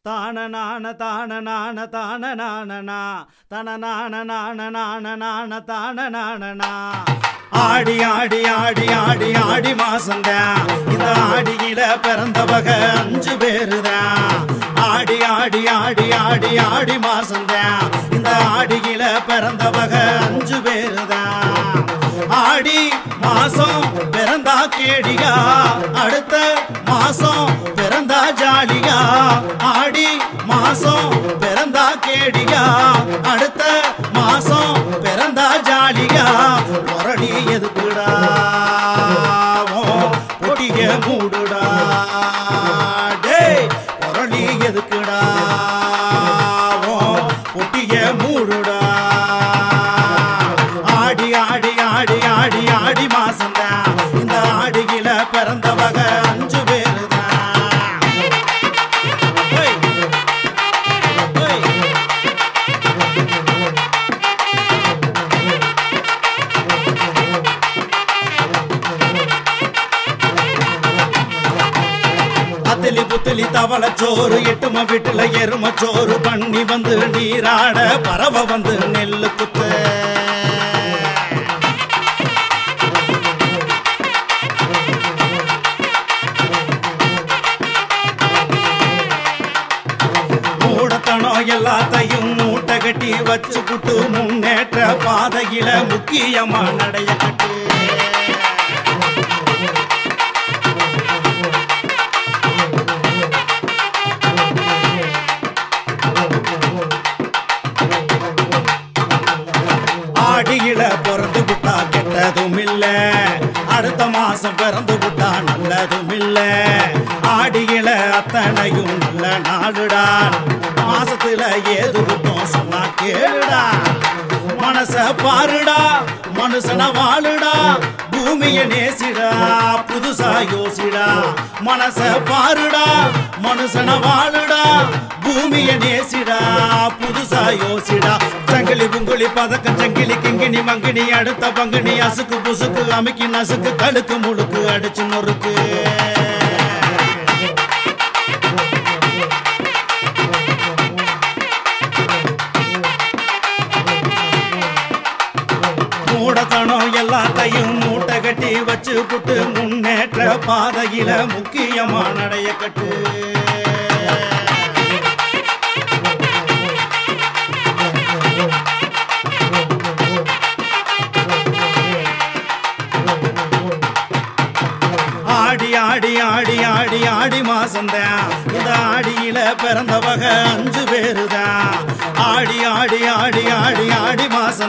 தான நான தான நான தான நானனா தன நான நான நான நான தான நானனா ஆடி ஆடி ஆடி ஆடி ஆடி மாசம்தான் இந்த ஆடியில பிறந்தவக அஞ்சு பேருதான் ஆடி ஆடி ஆடி ஆடி ஆடி மாசம்தான் இந்த ஆடியில பிறந்தவக அஞ்சு பேருதான் ஆடி மாசம் பிறந்தா கேடியா அடுத்த மாசம் பிறந்தா ஜாலியா ஆடி மாசம் பிறந்தா கேடியா அடுத்த மாசம் பிறந்தா ஜாலியா முரடி எதுக்குடா பொட்டிய மூடுடா டேய் முரளி எதுக்குடா பொட்டிய மூடுடா ஆடி ஆடி ஆடி ஆடி ஆடி மாசம்தான் இந்த ஆடியில பிறந்தவக அஞ்சு பேருதான் ஓய். ஓய். அத்திலி புத்திலி தவள சோறு எட்டும வீட்டுல எரும சோறு பண்ணி வந்து நீராட பறவை வந்து நெல்லு குத்த மூடத்தனம் எல்லாத்தையும் மூட்டை கட்டி வச்சு புட்டு முன்னேற்ற பாதையில முக்கியமா நடைய கட்டு ஆடியில பிறந்து விட்டா கெட்டதும் இல்ல அடுத்த மாசம் பிறந்து விட்டா நல்லதும் இல்ல ஆடியில அத்தனையும் நல்ல நாடுடா மாசத்துல ஏது விட்டோம் சொன்னா கேளுடா மனச பாருடா மனுஷன வாழுடா பூமிய நேசிடா புதுசா யோசிடா மனச பாருடா மனுஷன வாழுடா பூமிய நேசிடா புதுசா யோசிடா சங்கிலி புங்குலி பதக்கம் சங்கிலி கிங்கினி மங்கினி அடுத்த பங்குனி அசுக்கு புசுக்கு அமுக்கி நசுக்கு கழுக்கு முழுக்கு அடிச்சு நொறுக்கு மூடத்தனம் எல்லாத்தையும் மூட்டை கட்டி வச்சு புட்டு முன்னேற்ற பாதையில முக்கியமா நடைய கட்டு ஆடி ஆடி ஆடி ஆடி ஆடி மாசம்தான் இந்த ஆடியில பிறந்தவக அஞ்சு பேருதான் ஆடி ஆடி ஆடி ஆடி ஆடி மாசம்